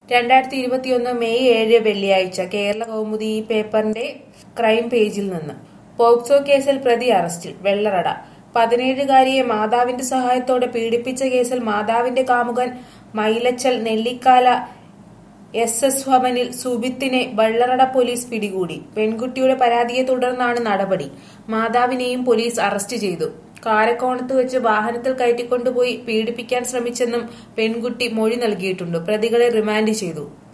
രണ്ടായിരത്തി ഇരുപത്തിയൊന്ന് മെയ് ഏഴ് വെള്ളിയാഴ്ച കേരള കൗമുദി ഈ പേപ്പറിന്റെ ക്രൈം പേജിൽ നിന്ന് പോക്സോ കേസിൽ പ്രതി അറസ്റ്റിൽ വെള്ളറട പതിനേഴുകാരിയെ മാതാവിന്റെ സഹായത്തോടെ പീഡിപ്പിച്ച കേസിൽ മാതാവിന്റെ കാമുകൻ മൈലച്ചൽ നെല്ലിക്കാല എസ് എസ് ഭവനിൽ സുബിത്തിനെ വെള്ളറട പോലീസ് പിടികൂടി പെൺകുട്ടിയുടെ പരാതിയെ തുടർന്നാണ് നടപടി മാതാവിനെയും പോലീസ് അറസ്റ്റ് ചെയ്തു കാരക്കോണത്ത് വെച്ച് വാഹനത്തിൽ കയറ്റിക്കൊണ്ടുപോയി പീഡിപ്പിക്കാൻ ശ്രമിച്ചെന്നും പെൺകുട്ടി മൊഴി നൽകിയിട്ടുണ്ട് പ്രതികളെ റിമാൻഡ് ചെയ്തു